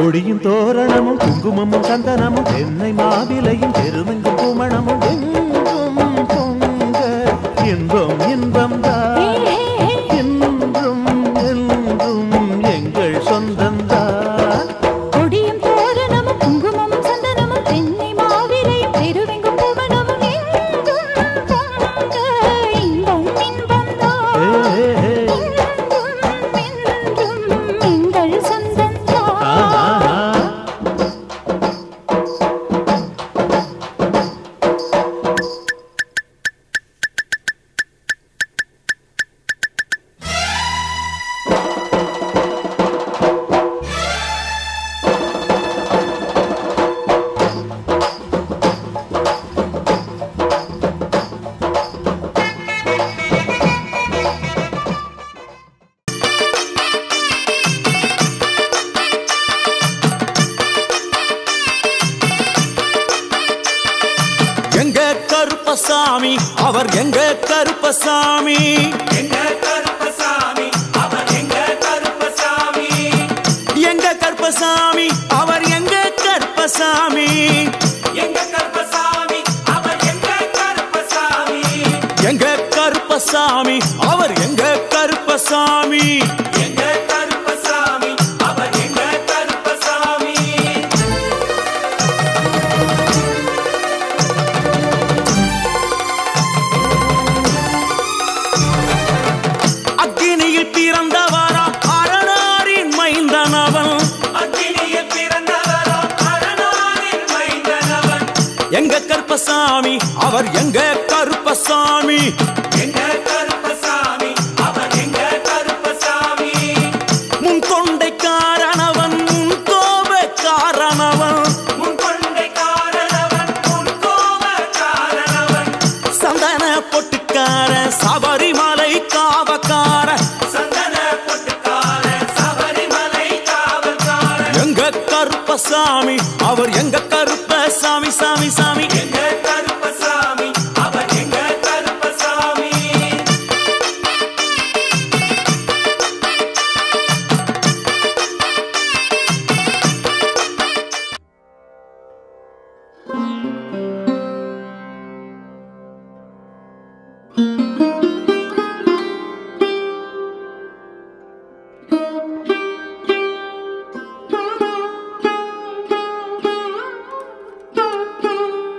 கொடியும் தோரணமும் குங்குமமும் சந்தனமும் தென்னை மாவிலையும் பெருமெங்கும் குமணமும் எங்கும் பொங்க இன்பம் இன்பம் தான் என்றும் என்றும் எங்கள் சொந்தந்தான் கொடியும் தோரணமும் குங்குமமும் சந்தனமும் தென்னை மாவிலையும் பெருவெங்கும் புவனமும் எங்கும் பொங்க இன்பம் இன்பம்தான் ஏ, ஏ, ஏ. என்றும் என்றும் எங்கள் சொந்தந்தான் ஆஹா. எங்க கருப்பசாமி அவர் எங்க கருப்பசாமி எங்க கருப்பசாமி அவர் எங்க கருப்பசாமி எங்க கருப்பசாமி அவர் எங்க கருப்பசாமி எங்க கருப்பசாமி அவர் எங்க கருப்பசாமி எங்க கருப்பசாமி அவர் எங்க கருப்பசாமி எங்க கருப்பசாமி அவர் எங்க கருப்பசாமி அக்கினியில் பிறந்தவரா அரணாரின் மைந்தனவன் அக்கினியில் பிறந்தவரோ அரணாரின் மைந்தனவன் எங்க கருப்பசாமி அவர் எங்க கருப்பசாமி எங்க கருப்பசாமி அவர் எங்க கருப்பசாமி முன் கொண்டை காரணவன் முன் கோப காரணவன் முன் கொண்டை காரணவன் முன் கோப காரணவன் சந்தன பொட்டுக்கார சபரிமலை காவக்கார சந்தன பொட்டுக்கார சபரிமலை காவல்காரன் எங்க கருப்பசாமி அவர் எங்க கருப்பசாமி சாமி சாமி எங்க கருப்பசாமி அவர் எங்க Karuppasamy Thank you.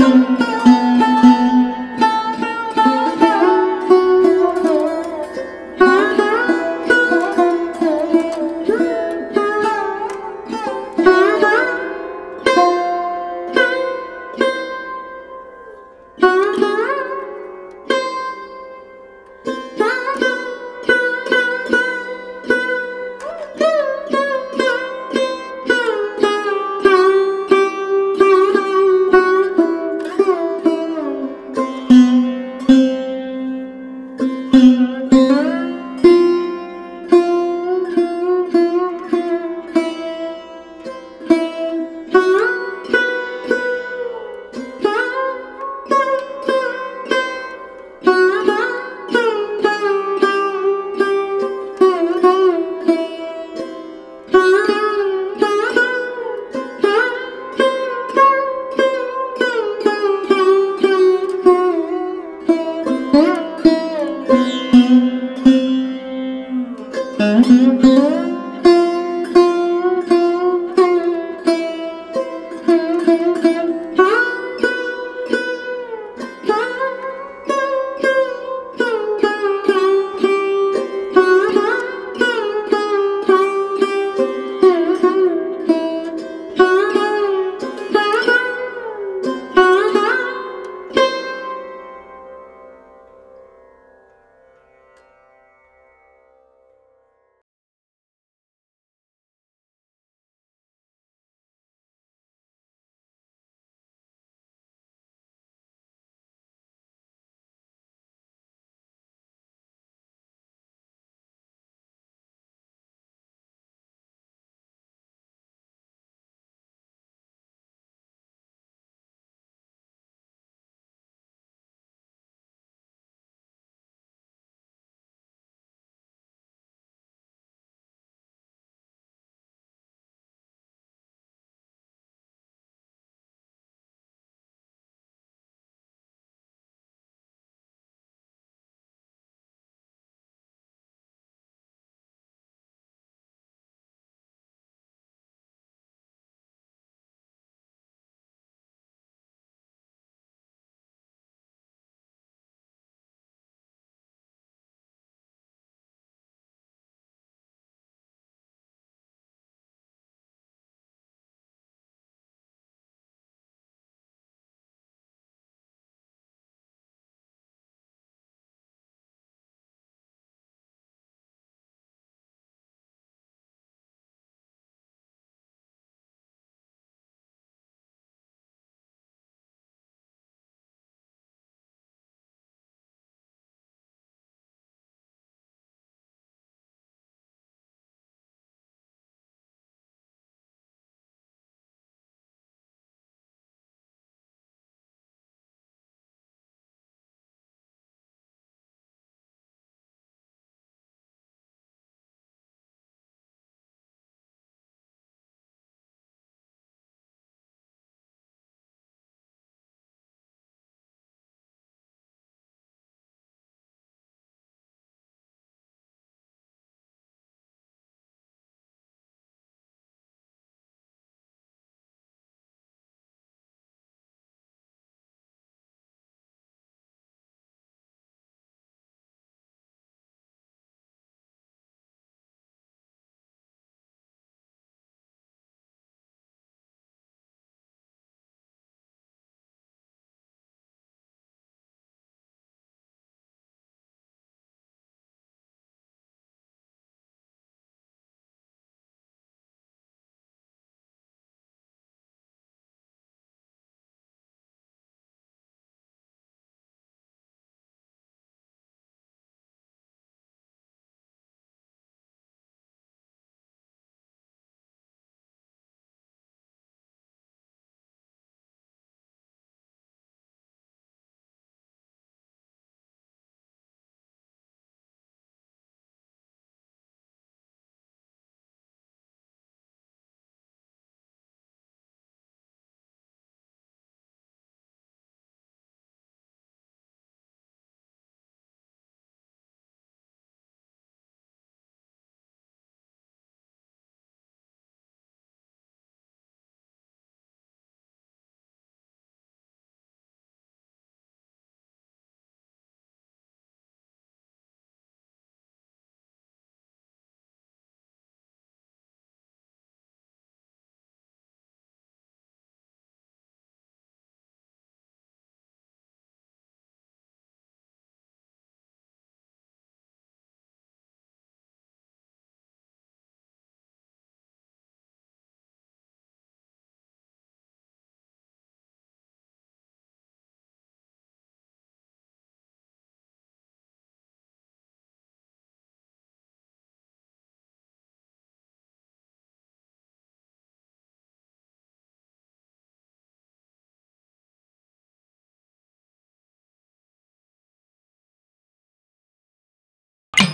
Thank you.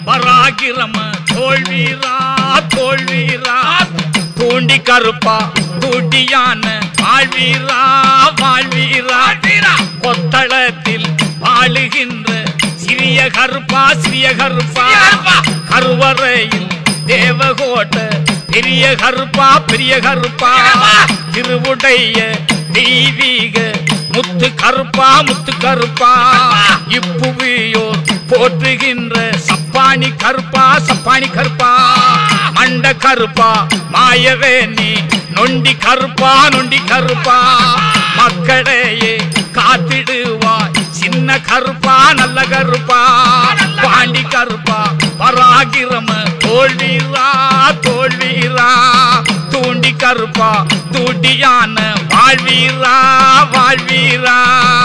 பராகிரம தோல்வீரா தோல்வீரா தூண்டி கருப்பா தூட்டியான வாழ்வீரா வாழ்வீரா கொத்தளத்தில் வாழுகின்ற சிறிய கருப்பா சிறிய கருப்பா கருவறையில் தேவகோட்ட பெரிய கருப்பா பெரிய கருப்பா திருவுடைய தெய்வீக முத்து கருப்பா முத்து கருப்பா இப்புவியோர் போற்றுகின்ற சப்பானி கருப்பா சப்பானி கருப்பா மண்ட கருப்பா மாயவேணி நொண்டி கருப்பா நொண்டி கருப்பா மக்களையே காத்திடுவாய் சின்ன கருப்பா நல்ல கருப்பா பாண்டி கருப்பா பராகிரம தோல்வீரா தோல்வீரா தூண்டி கருப்பா தூண்டியான வாழ்வீரா வாழ்வீரா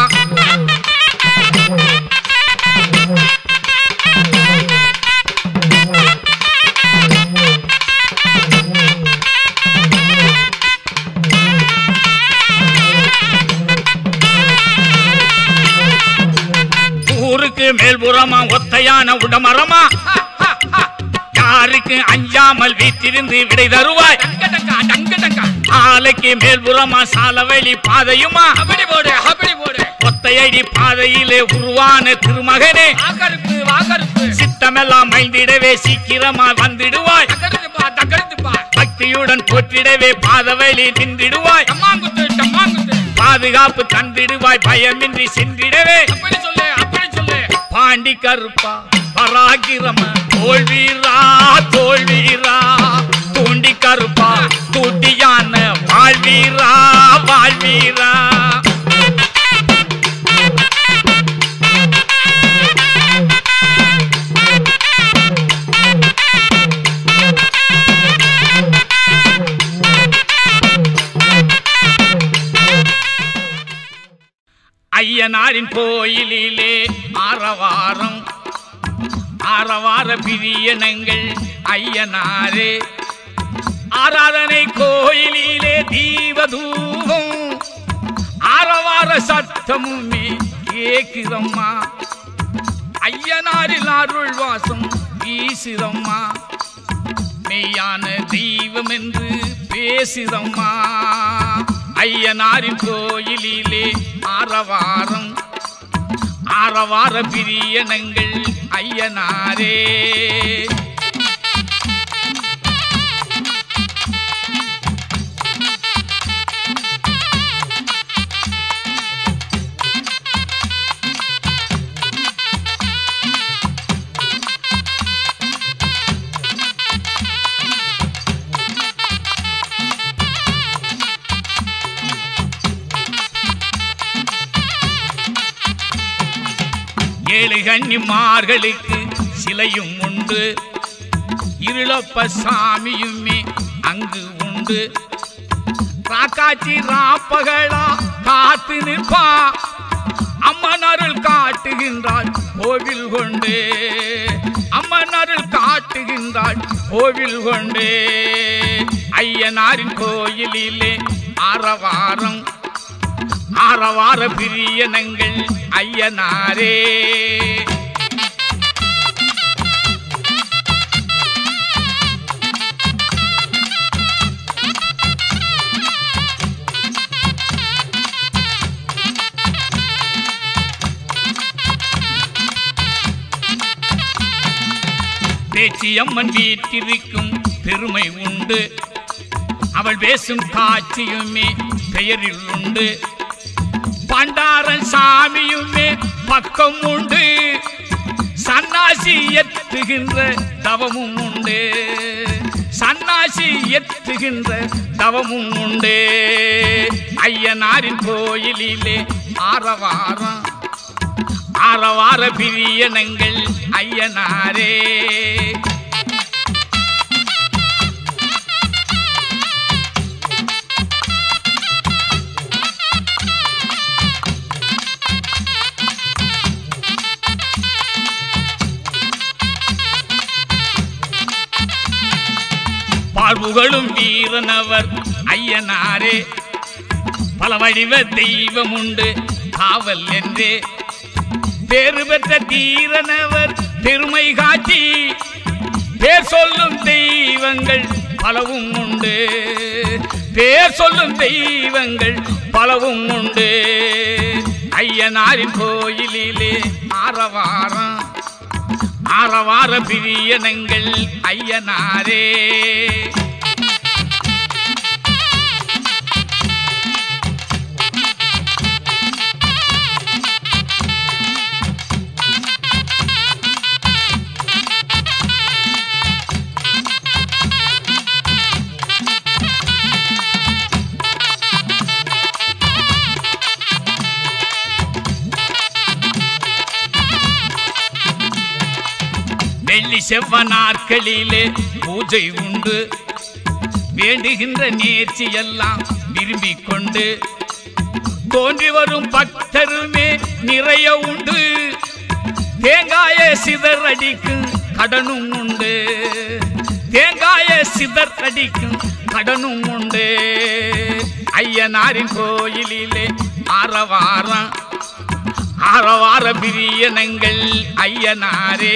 ஊருக்கு மேல்புறமா ஒத்தையான உடமரமா யாருக்கு அஞ்சாமல் வீட்டிருந்து விடை தருவாய் ஆலைக்கு மேல்புறமா சாலவெளி பாதையுமா அப்படி போடு அப்படி போடு ஒத்தையடி பாதையிலே உருவான திருமகனே வாக்கருப்பு வாக்கருப்பு சித்தமெல்லாம் மைந்திடவே சீக்கிரமா வந்துடுவாய் பக்தியுடன் போற்றிடவே பாதவழி நின்றிடுவாய் பாதுகாப்பு தந்திடுவாய் பயமின்றி சென்றிடவே அப்படி சொல்லு அப்படி சொல்லு பாண்டி கருப்பா பராகிரம தோல்வீரா தோல்வீரா தூண்டி கருப்பா தூண்டியான வாழ்வீரா வாழ்வீரா ஐயனாரின் கோயிலிலே ஆரவாரம் ஆரவார பிரியனங்கள் ஐயனாரே ஆராதனை கோயிலிலே தீபதூபம் ஆரவார சத்தமுமே கேக்குதம்மா ஐயனாரில் அருள் வாசம் வீசுதம்மா மெய்யான தெய்வம் என்று பேசுதம்மா ஐயனாரின் கோயிலிலே ஆரவாரம் ஆரவார பிரியனங்கள் ஐயனாரே ஏழு கன்னிமார்களுக்கு சிலையும் உண்டு இருளப்ப சாமியுமே அங்கு உண்டு ராக்காச்சி ராப்பகளா காத்து நிற்பா அம்மன் அருள் காட்டுகின்றாள் கோவில் கொண்டு அம்மன் அருள் காட்டுகின்றாள் கோவில் கொண்டு ஐயனாரின் கோயிலிலே ஆரவாரம் ஆரவார பிரியனங்கள் ஐயனாரே பேச்சியம்மன் வீட்டிற்கும் பெருமை உண்டு அவள் பேசும் காட்சியுமே பெயரில் உண்டு பண்டாரன் சாமியுமே பக்கம் உண்டு சன்னாசி எத்துகின்ற தவமும் உண்டு சன்னாசி எத்துகின்ற தவமும் உண்டு ஐயனாரின் கோயிலிலே ஆரவாரம் ஆரவார பிரியனங்கள் ஐயனாரே வாழ்வுகளும் வீரனவர் ஐயனாரே பல வடிவ தெய்வம் உண்டு காவல் என்றே பேறு பெற்ற தீரனவர் பெருமை காட்டி பேர் சொல்லும் தெய்வங்கள் பலவும் உண்டு பேர் சொல்லும் தெய்வங்கள் பலவும் உண்டு ஐயனாரின் கோயிலிலே ஆரவாரம் ஆரவார பிரியனங்கள் ஐயனாரே வெள்ளி செவ்வ நாட்களிலே பூஜை உண்டு வேண்டுகின்ற நேர்ச்சி எல்லாம் விரும்பிக் கொண்டு தோன்றி வரும் பக்தருமே நிறைய உண்டு தேங்காய சிதர் அடிக்கும் கடனும் உண்டு தேங்காய சிதர் அடிக்கும் கடனும் உண்டு ஐயனாரின் கோயிலிலே ஆரவாரம் ஆரவார பிரியனங்கள் ஐயனாரே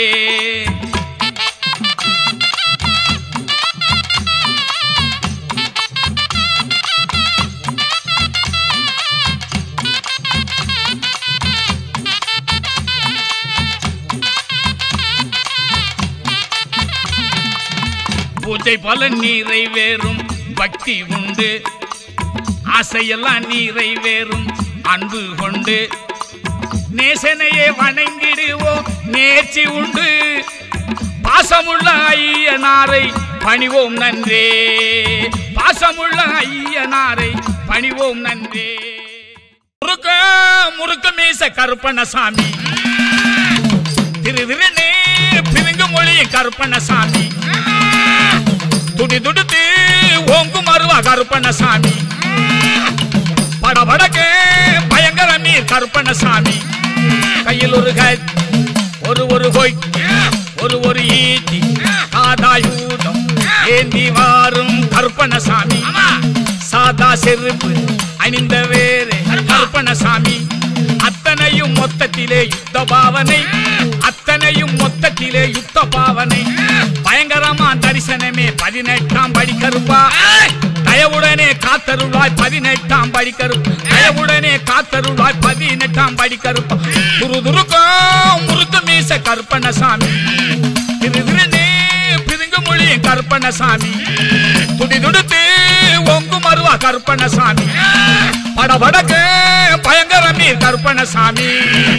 பூஜை பலன் நிறைவேறும் பக்தி உண்டு ஆசையெல்லாம் நிறைவேறும் அன்பு கொண்டு நேசனையே வணங்கிடுவோம் நேர்ச்சி உண்டு பாசமுள்ள ஐயனாரை பணிவோம் நன்றே பாசமுள்ள ஐயனாரை பணிவோம் நன்றே முருக்க முருக்க மீச கருப்பணசாமி திரு திருநே பிரிங்கு மொழி கருப்பணசாமி துடி துடுத்து ஓங்கு மருவா கருப்பணசாமி படபடக்கு பயங்கர நீர் கருப்பணசாமி கையில் ஒரு கை ஒரு ஒரு கொய் ஒரு ஒரு ஈட்டி காதாயூதம் ஏந்தி வாரும் கருப்பணசாமி சாதா செருப்பு அணிந்த வேறு கருப்பணசாமி அத்தனையும் மொத்தத்திலே யுத்த பாவனை அத்தனையும் மொத்தத்திலே யுத்த பாவனை பயங்கரமா தரிசனமே பதினெட்டாம் படி கருப்பா தயவுடனே காத்தருளாய் பதினெட்டாம் படி கருப்பு தயவுடனே காத்தருளாய் பதினெட்டாம் படி கருப்பா துரு துருக்கம் முறுக்கு மீச கருப்பணசாமி திரு திருநே பிதுங்கு மொழி கருப்பணசாமி துடி துடுத்து ஒங்கு மருவா கருப்பணசாமி படபடக்கு பயங்கர மீர் கருப்பணசாமி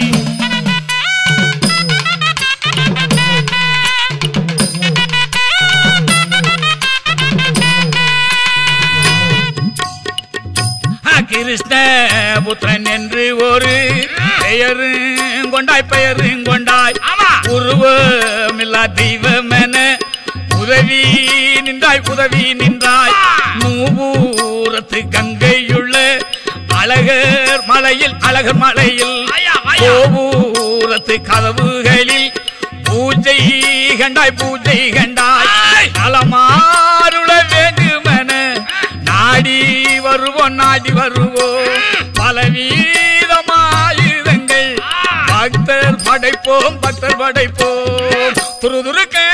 கிருஷ்ண புத்திரன் என்று ஒரு பெயரு கொண்டாய் பெயரு கொண்டாய் உருவமில்லா தெய்வம் என உதவி நின்றாய் உதவி நின்றாய் மூவூரத்து கங்கையுள்ள அழகர் மலையில் அழகர் மலையில் கோபூரத்து கதவுகளில் பூஜை கண்டாய் பூஜை கண்டாய் நலமாருள வேண்டுமென நாடி வருவோம் நாடி வருவோம் பலவீதமாயுதங்கள் பக்தர் படைப்போம் பக்தர் படைப்போம் துரு துருக்க